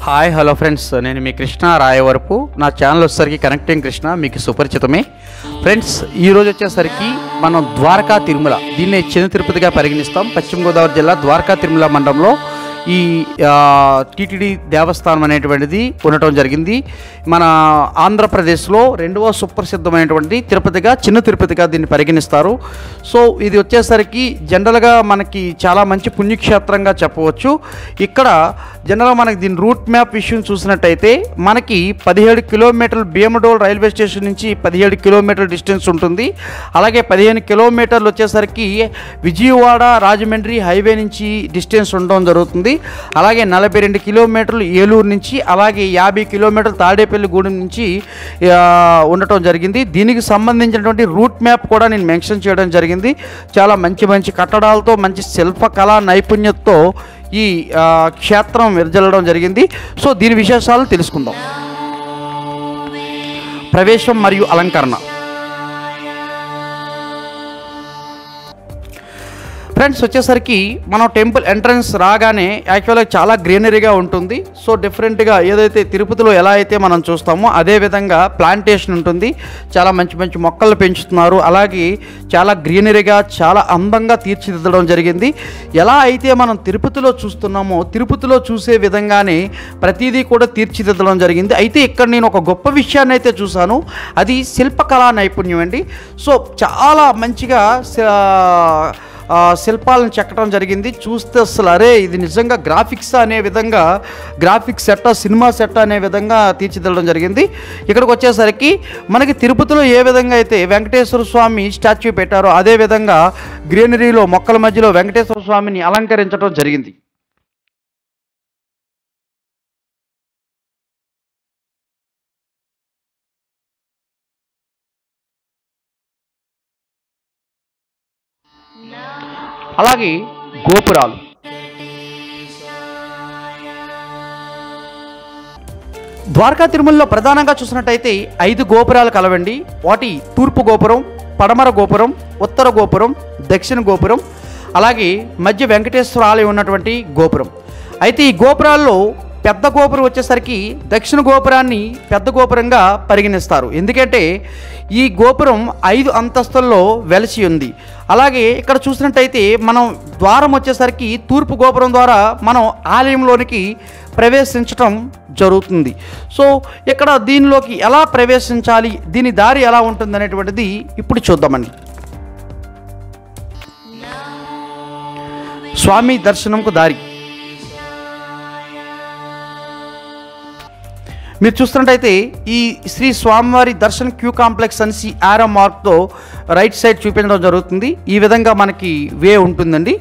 hi hello friends నేను మీ కృష్ణ రాయవరపు నా channel వచ్చేసరికి కనెక్టింగ్ కృష్ణ మీకు సుపరిచితమే ఫ్రెండ్స్ ఈరోజు వచ్చేసరికి మనం ద్వారకా తిరుమల దీన్ని చిన్న తిరుపతిగా పరిగణిస్తాం పశ్చిమ గోదావరి జిల్లా ద్వారకా తిరుమల మండలంలో ఈ టీటీడీ దేవస్థానం అనేటువంటిది ఉండటం జరిగింది మన ఆంధ్రప్రదేశ్లో రెండవ సుప్రసిద్ధమైనటువంటి తిరుపతిగా చిన్న తిరుపతిగా దీన్ని పరిగణిస్తారు సో ఇది వచ్చేసరికి జనరల్గా మనకి చాలా మంచి పుణ్యక్షేత్రంగా చెప్పవచ్చు ఇక్కడ జనరల్గా మనకి దీని రూట్ మ్యాప్ విషయం చూసినట్టయితే మనకి పదిహేడు కిలోమీటర్లు భీమడోల్ రైల్వే స్టేషన్ నుంచి పదిహేడు కిలోమీటర్ల డిస్టెన్స్ ఉంటుంది అలాగే పదిహేను కిలోమీటర్లు వచ్చేసరికి విజయవాడ రాజమండ్రి హైవే నుంచి డిస్టెన్స్ ఉండడం జరుగుతుంది అలాగే నలభై రెండు కిలోమీటర్లు ఏలూరు నుంచి అలాగే యాభై కిలోమీటర్లు తాడేపల్లి గూడెం నుంచి ఆ, ఉండటం జరిగింది దీనికి సంబంధించినటువంటి రూట్ మ్యాప్ కూడా నేను మెన్షన్ చేయడం జరిగింది చాలా మంచి మంచి కట్టడాలతో మంచి శిల్పకళా నైపుణ్యతతో ఈ ఆ, క్షేత్రం విరజల్లడం జరిగింది సో దీని విశేషాలు తెలుసుకుందాం ప్రవేశం మరియు అలంకరణ ఫ్రెండ్స్ వచ్చేసరికి మనం టెంపుల్ ఎంట్రన్స్ రాగానే యాక్చువల్గా చాలా గ్రీనరీగా ఉంటుంది సో డిఫరెంట్గా ఏదైతే తిరుపతిలో ఎలా అయితే మనం చూస్తామో అదే విధంగా ప్లాంటేషన్ ఉంటుంది చాలా మంచి మంచి మొక్కలు పెంచుతున్నారు అలాగే చాలా గ్రీనరీగా చాలా అందంగా తీర్చిదిద్దడం జరిగింది ఎలా అయితే మనం తిరుపతిలో చూస్తున్నామో తిరుపతిలో చూసే విధంగానే ప్రతిదీ కూడా తీర్చిదిద్దడం జరిగింది అయితే ఇక్కడ నేను ఒక గొప్ప విషయాన్ని అయితే చూశాను అది శిల్పకళా నైపుణ్యం అండి సో చాలా మంచిగా స- ఆ, శిల్పాలను చెక్కడం జరిగింది చూస్తే అసలు అరే ఇది నిజంగా గ్రాఫిక్స్ అనే విధంగా గ్రాఫిక్స్ సెట్ సినిమా సెట్ అనే విధంగా తీర్చిదిద్దడం జరిగింది ఇక్కడికి వచ్చేసరికి మనకి తిరుపతిలో ఏ విధంగా అయితే వెంకటేశ్వర స్వామి స్టాచ్యూ పెట్టారో అదే విధంగా గ్రీనరీలో మొక్కల మధ్యలో వెంకటేశ్వర స్వామిని అలంకరించడం జరిగింది అలాగే గోపురాలు ద్వారకా తిరుమలలో ప్రధానంగా చూసినట్టయితే ఐదు గోపురాలు కలవండి వాటి తూర్పు గోపురం పడమర గోపురం ఉత్తర గోపురం దక్షిణ గోపురం అలాగే మధ్య వెంకటేశ్వర ఆలయం ఉన్నటువంటి గోపురం అయితే ఈ గోపురాల్లో పెద్ద గోపురం వచ్చేసరికి దక్షిణ గోపురాన్ని పెద్ద గోపురంగా పరిగణిస్తారు ఎందుకంటే ఈ గోపురం ఐదు అంతస్తుల్లో వెలసి ఉంది అలాగే ఇక్కడ చూసినట్టయితే మనం ద్వారం వచ్చేసరికి తూర్పు గోపురం ద్వారా మనం ఆలయంలోనికి ప్రవేశించటం జరుగుతుంది సో ఇక్కడ దీనిలోకి ఎలా ప్రవేశించాలి దీని దారి ఎలా ఉంటుంది అనేటువంటిది ఇప్పుడు చూద్దామండి స్వామి దర్శనంకు దారి మీరు చూస్తున్నట్టయితే ఈ శ్రీ స్వామివారి దర్శన్ క్యూ కాంప్లెక్స్ అనేసి ఆరో మార్క్తో రైట్ సైడ్ చూపించడం జరుగుతుంది ఈ విధంగా మనకి వే ఉంటుందండి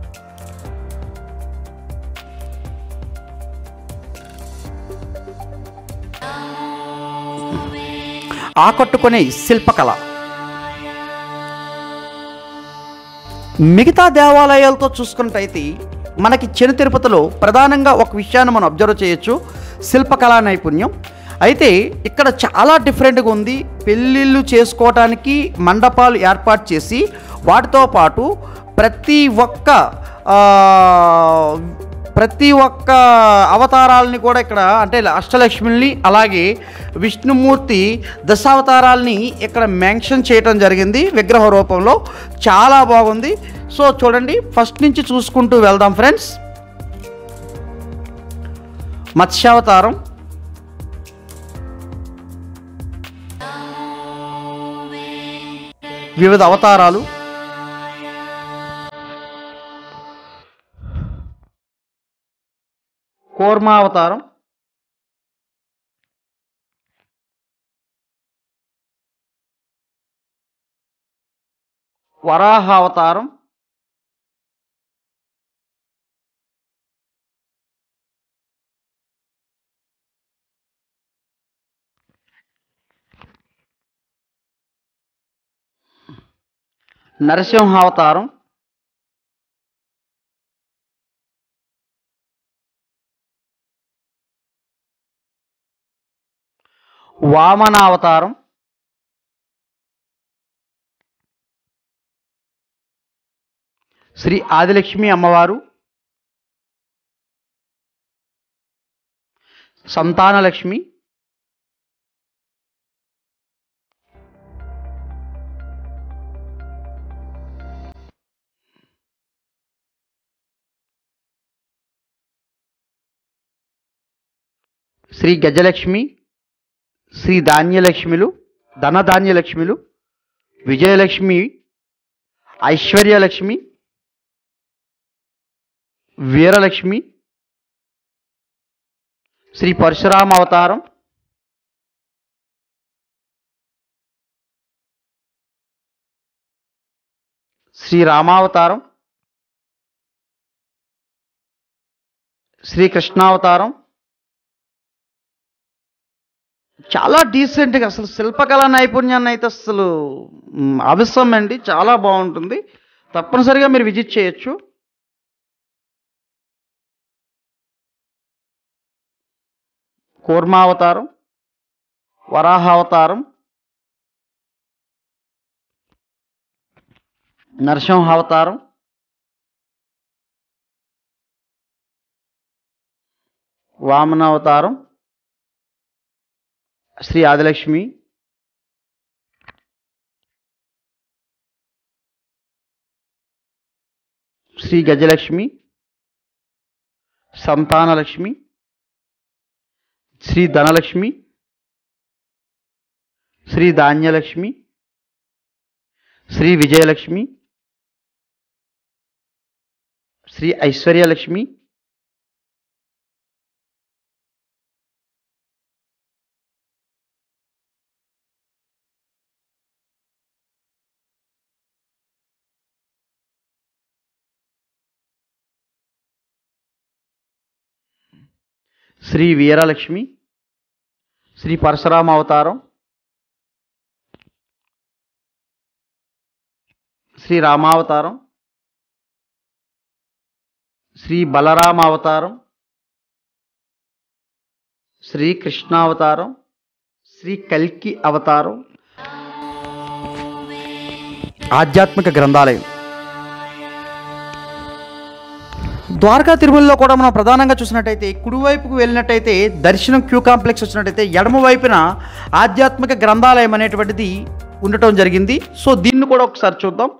ఆకట్టుకునే శిల్పకళ మిగతా దేవాలయాలతో చూసుకున్నట్టయితే మనకి చిన్న తిరుపతిలో ప్రధానంగా ఒక విషయాన్ని మనం అబ్జర్వ్ చేయొచ్చు శిల్పకళా నైపుణ్యం అయితే ఇక్కడ చాలా డిఫరెంట్గా ఉంది పెళ్ళిళ్ళు చేసుకోవటానికి మండపాలు ఏర్పాటు చేసి వాటితో పాటు ప్రతి ఒక్క ఆ, ప్రతి ఒక్క అవతారాలని కూడా ఇక్కడ అంటే అష్టలక్ష్మిని అలాగే విష్ణుమూర్తి దశావతారాల్ని ఇక్కడ మెన్షన్ చేయటం జరిగింది విగ్రహ రూపంలో చాలా బాగుంది సో చూడండి ఫస్ట్ నుంచి చూసుకుంటూ వెళ్దాం ఫ్రెండ్స్ మత్స్యావతారం వివిధ అవతారాలు కూర్మావతారం వరాహావతారం నరసింహావతారం వామనావతారం శ్రీ ఆదిలక్ష్మి అమ్మవారు సంతానలక్ష్మి శ్రీ గజలక్ష్మి శ్రీ ధాన్యలక్ష్మిలు ధనధాన్యలక్ష్మిలు విజయలక్ష్మి ఐశ్వర్యలక్ష్మి వీరలక్ష్మి శ్రీ పరశురామ అవతారం శ్రీ రామావతారం శ్రీ కృష్ణావతారం చాలా డీసెంట్గా అసలు శిల్పకళా నైపుణ్యాన్ని అయితే అసలు మ్, అవిస్సం అండి చాలా బాగుంటుంది తప్పనిసరిగా మీరు విజిట్ చేయొచ్చు కూర్మావతారం వరాహావతారం నరసింహావతారం వామనావతారం శ్రీ ఆదిలక్ష్మి శ్రీ గజలక్ష్మి సంతానలక్ష్మి శ్రీ ధనలక్ష్మి శ్రీ ధాన్యలక్ష్మి శ్రీ విజయలక్ష్మి శ్రీ ఐశ్వర్యలక్ష్మి శ్రీ వీరలక్ష్మి శ్రీ పరశురామ అవతారం శ్రీ రామావతారం శ్రీ బలరామ అవతారం శ్రీ కృష్ణావతారం శ్రీ కల్కి అవతారం ఆధ్యాత్మిక గ్రంథాలయం ద్వారకా తిరుమలలో కూడా మనం ప్రధానంగా చూసినట్టయితే కుడివైపుకు వెళ్ళినట్టయితే దర్శనం క్యూ కాంప్లెక్స్ వచ్చినట్టయితే ఎడమ వైపున ఆధ్యాత్మిక గ్రంథాలయం అనేటువంటిది ఉండటం జరిగింది సో దీన్ని కూడా ఒకసారి చూద్దాం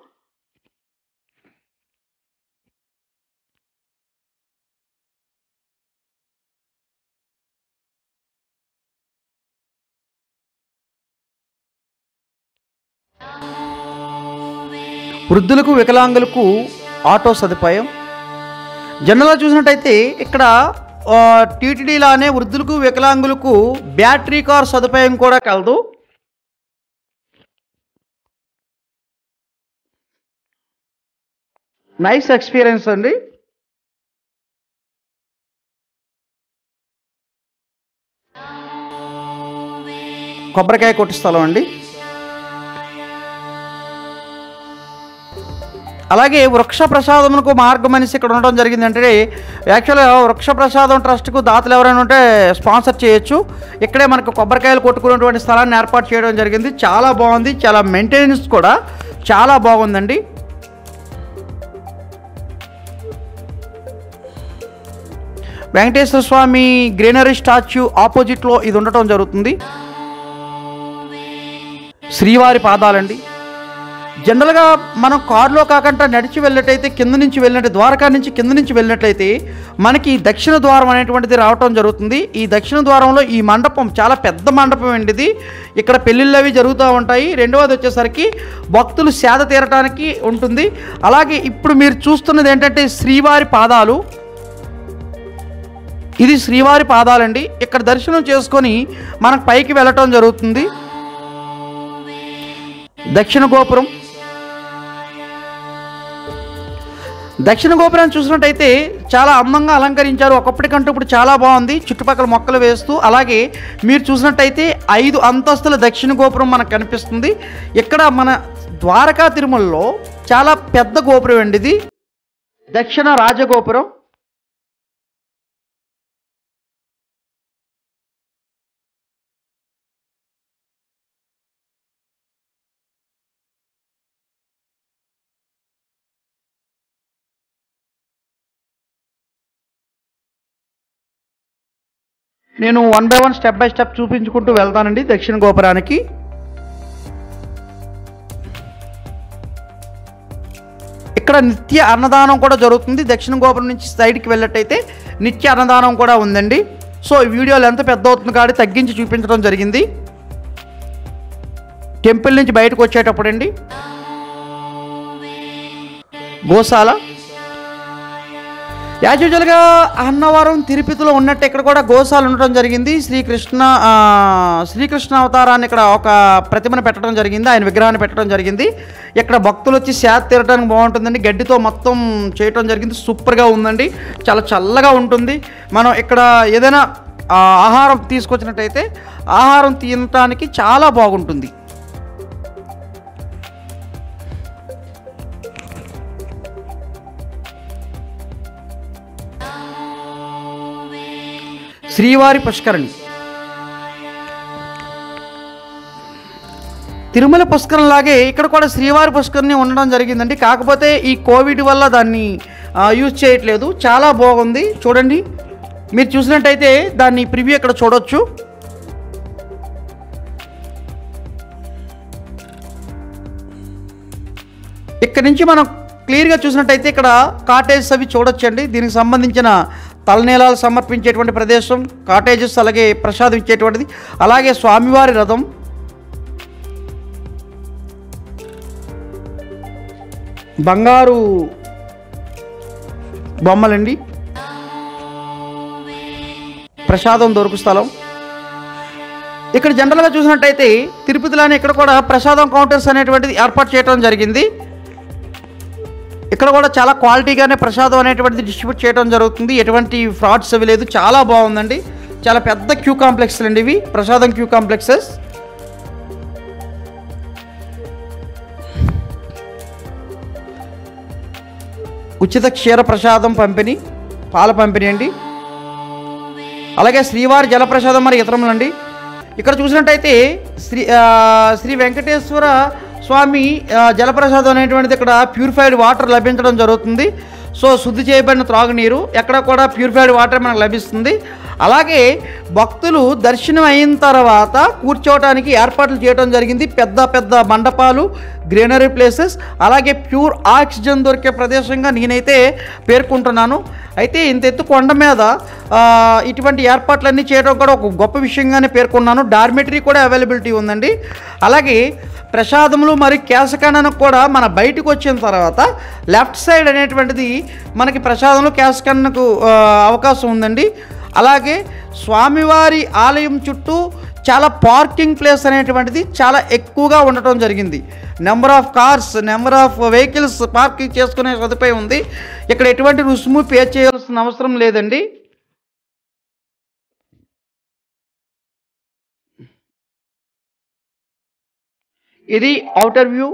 వృద్ధులకు వికలాంగులకు ఆటో సదుపాయం జనరల్గా చూసినట్టయితే ఇక్కడ టీటీడీలానే వృద్ధులకు వికలాంగులకు బ్యాటరీ కార్ సదుపాయం కూడా కలదు నైస్ ఎక్స్పీరియన్స్ అండి కొబ్బరికాయ కొట్టు స్థలం అండి అలాగే వృక్ష ప్రసాదమునకు మార్గం అనేసి ఇక్కడ ఉండడం జరిగింది అంటే యాక్చువల్గా వృక్ష ప్రసాదం ట్రస్ట్కు దాతలు ఎవరైనా ఉంటే స్పాన్సర్ చేయొచ్చు ఇక్కడే మనకు కొబ్బరికాయలు కొట్టుకునేటువంటి స్థలాన్ని ఏర్పాటు చేయడం జరిగింది చాలా బాగుంది చాలా మెయింటెనెన్స్ కూడా చాలా బాగుందండి వెంకటేశ్వర స్వామి గ్రీనరీ స్టాచ్యూ ఆపోజిట్లో ఇది ఉండటం జరుగుతుంది శ్రీవారి పాదాలండి జనరల్గా మనం కారులో కాకుండా నడిచి వెళ్ళినట్టయితే కింద నుంచి వెళ్ళినట్టు ద్వారకా నుంచి కింద నుంచి వెళ్ళినట్లయితే మనకి దక్షిణ ద్వారం అనేటువంటిది రావటం జరుగుతుంది ఈ దక్షిణ ద్వారంలో ఈ మండపం చాలా పెద్ద మండపం అండి ఇది ఇక్కడ పెళ్ళిళ్ళు అవి జరుగుతూ ఉంటాయి రెండవది వచ్చేసరికి భక్తులు సేద తీరటానికి ఉంటుంది అలాగే ఇప్పుడు మీరు చూస్తున్నది ఏంటంటే శ్రీవారి పాదాలు ఇది శ్రీవారి పాదాలండి ఇక్కడ దర్శనం చేసుకొని మనకు పైకి వెళ్ళటం జరుగుతుంది దక్షిణ గోపురం దక్షిణ గోపురాన్ని చూసినట్టయితే చాలా అందంగా అలంకరించారు ఒకప్పటికంటే ఇప్పుడు చాలా బాగుంది చుట్టుపక్కల మొక్కలు వేస్తూ అలాగే మీరు చూసినట్టయితే ఐదు అంతస్తుల దక్షిణ గోపురం మనకు కనిపిస్తుంది ఇక్కడ మన ద్వారకా తిరుమలలో చాలా పెద్ద గోపురం అండి ఇది దక్షిణ రాజగోపురం నేను one by one step by step చూపించుకుంటూ వెళ్తానండి దక్షిణ గోపురానికి ఇక్కడ నిత్య అన్నదానం కూడా జరుగుతుంది దక్షిణ గోపురం నుంచి సైడ్కి వెళ్ళట్టయితే నిత్య అన్నదానం కూడా ఉందండి సో ఈ వీడియోలు ఎంత పెద్ద అవుతుంది కాబట్టి తగ్గించి చూపించడం జరిగింది టెంపుల్ నుంచి బయటకు వచ్చేటప్పుడు అండి గోశాల యాజ్ యూజువల్గా అన్నవరం తిరుపతిలో ఉన్నట్టు ఇక్కడ కూడా గోశాల ఉండటం జరిగింది శ్రీకృష్ణ ఆ, శ్రీకృష్ణ అవతారాన్ని ఇక్కడ ఒక ప్రతిమను పెట్టడం జరిగింది ఆయన విగ్రహాన్ని పెట్టడం జరిగింది ఇక్కడ భక్తులు వచ్చి శాత తీరడానికి బాగుంటుందండి గడ్డితో మొత్తం చేయటం జరిగింది సూపర్గా ఉందండి చాలా చల్లగా ఉంటుంది మనం ఇక్కడ ఏదైనా ఆ, ఆహారం తీసుకొచ్చినట్టయితే ఆహారం తినటానికి చాలా బాగుంటుంది శ్రీవారి పుష్కరిణి తిరుమల పుష్కరం లాగే ఇక్కడ కూడా శ్రీవారి పుష్కరిణి ఉండడం జరిగిందండి కాకపోతే ఈ కోవిడ్ వల్ల దాన్ని ఆ, యూజ్ చేయట్లేదు చాలా బాగుంది చూడండి మీరు చూసినట్టయితే దాన్ని ప్రివ్యూ ఇక్కడ చూడొచ్చు ఇక్కడ నుంచి మనం క్లియర్గా చూసినట్టయితే ఇక్కడ కాటేజెస్ అవి చూడొచ్చండి దీనికి సంబంధించిన తలనీలాలు సమర్పించేటువంటి ప్రదేశం కాటేజెస్ అలాగే ప్రసాదం ఇచ్చేటువంటిది అలాగే స్వామివారి రథం బంగారు బొమ్మలండి ప్రసాదం దొరుకు స్థలం ఇక్కడ జనరల్గా చూసినట్టయితే తిరుపతిలోనే ఇక్కడ కూడా ప్రసాదం కౌంటర్స్ అనేటువంటిది ఏర్పాటు చేయడం జరిగింది ఇక్కడ కూడా చాలా క్వాలిటీగానే ప్రసాదం అనేటువంటిది డిస్ట్రిబ్యూట్ చేయడం జరుగుతుంది ఎటువంటి ఫ్రాడ్స్ అవి లేదు చాలా బాగుందండి చాలా పెద్ద క్యూ కాంప్లెక్స్లు అండి ఇవి ప్రసాదం క్యూ కాంప్లెక్సెస్ ఉచిత క్షీర ప్రసాదం పంపిణీ పాల పంపిణీ అండి అలాగే శ్రీవారి జలప్రసాదం మరి ఇతరములండి ఇక్కడ చూసినట్టయితే శ్రీ ఆ, శ్రీ వెంకటేశ్వర స్వామి ఆ, జలప్రసాదం అనేటువంటిది ఇక్కడ ప్యూరిఫైడ్ వాటర్ లభించడం జరుగుతుంది సో శుద్ధి చేయబడిన త్రాగునీరు ఎక్కడ కూడా ప్యూరిఫైడ్ వాటర్ మనకు లభిస్తుంది అలాగే భక్తులు దర్శనం అయిన తర్వాత కూర్చోవడానికి ఏర్పాట్లు చేయడం జరిగింది పెద్ద పెద్ద మండపాలు గ్రీనరీ ప్లేసెస్ అలాగే ప్యూర్ ఆక్సిజన్ దొరికే ప్రదేశంగా నేనైతే పేర్కొంటున్నాను అయితే ఇంత ఎత్తు కొండ మీద ఆ, ఇటువంటి ఏర్పాట్లన్నీ చేయడం కూడా ఒక గొప్ప విషయంగానే పేర్కొన్నాను డార్మెటరీ కూడా అవైలబిలిటీ ఉందండి అలాగే ప్రసాదములు మరియు కేశఖండనకు కూడా మన బయటకు వచ్చిన తర్వాత లెఫ్ట్ సైడ్ అనేటువంటిది మనకి ప్రసాదంలో కేశఖండనకు ఆ, అవకాశం ఉందండి అలాగే స్వామివారి ఆలయం చుట్టూ చాలా పార్కింగ్ ప్లేస్ అనేటువంటిది చాలా ఎక్కువగా ఉండటం జరిగింది number of cars number of vehicles parking చేసుకునే సదుపాయం ఉంది ఇక్కడ ఎటువంటి రుసుము పే చేయాల్సిన అవసరం లేదండి ఇది అవుటర్ వ్యూ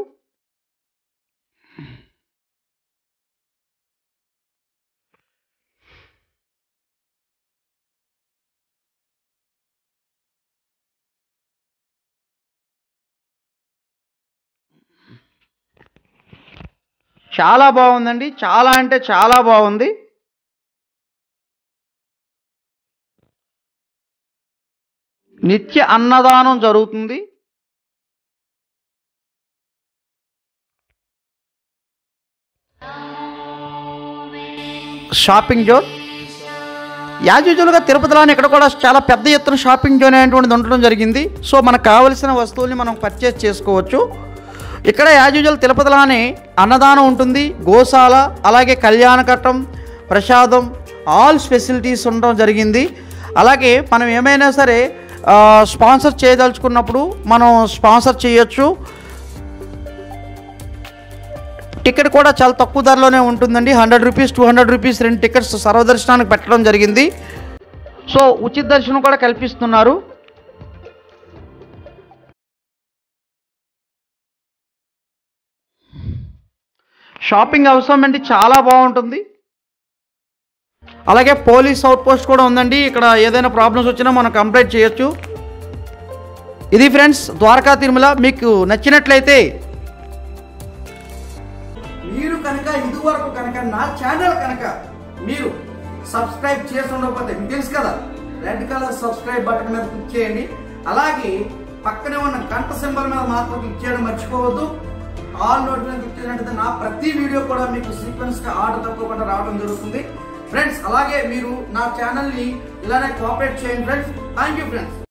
చాలా బాగుందండి చాలా అంటే చాలా బాగుంది నిత్య అన్నదానం జరుగుతుంది షాపింగ్ జోన్ యాజుజులుగా తిరుపతిలోని ఇక్కడ కూడా చాలా పెద్ద ఎత్తున షాపింగ్ జోన్ అనేటువంటిది ఉండడం జరిగింది సో మనకు కావలసిన వస్తువుల్ని మనం పర్చేస్ చేసుకోవచ్చు ఇక్కడ యాజుజులు తిరుపతిలోనే అన్నదానం ఉంటుంది గోశాల అలాగే కళ్యాణకట్టం ప్రసాదం ఆల్ ఫెసిలిటీస్ ఉండడం జరిగింది అలాగే మనం ఏమైనా సరే ఆ, స్పాన్సర్ చేయదలుచుకున్నప్పుడు మనం స్పాన్సర్ చేయొచ్చు టికెట్ కూడా చాలా తక్కువ ధరలోనే ఉంటుందండి hundred rupees two hundred rupees రెండు టికెట్స్ సర్వదర్శనానికి పెట్టడం జరిగింది సో ఉచిత దర్శనం కూడా కల్పిస్తున్నారు షాపింగ్ అవసరం అండి చాలా బాగుంటుంది అలాగే పోలీస్ అవుట్ పోస్ట్ కూడా ఉందండి ఇక్కడ ఏదైనా ప్రాబ్లమ్స్ వచ్చినా మనం కంప్లైంట్ చేయొచ్చు ఇది ఫ్రెండ్స్ ద్వారకా తిరుమల మీకు నచ్చినట్లయితే మీరు కనుక ఇదివరకు కనుక నా ఛానల్ కనుక మీరు సబ్స్క్రైబ్ చేసి ఉండకపోతే మీకు తెలుసు కదా రెడ్ కలర్ సబ్స్క్రైబ్ బటన్ మీద క్లిక్ చేయండి అలాగే పక్కనే ఉన్న గంట సింబల్ మీద మాత్రం క్లిక్ చేయడం మర్చిపోవద్దు ఆల్ నోట్ మీద క్లిక్ చేసినట్టయితే నా ప్రతి వీడియో కూడా మీకు సీక్వెన్స్ గా ఆర్డర్ తప్పకుండా రావడం జరుగుతుంది ఫ్రెండ్స్ అలాగే మీరు నా ఛానల్ ని ఇలానే కోఆపరేట్ చేయండి ఫ్రెండ్స్ థ్యాంక్ యూ ఫ్రెండ్స్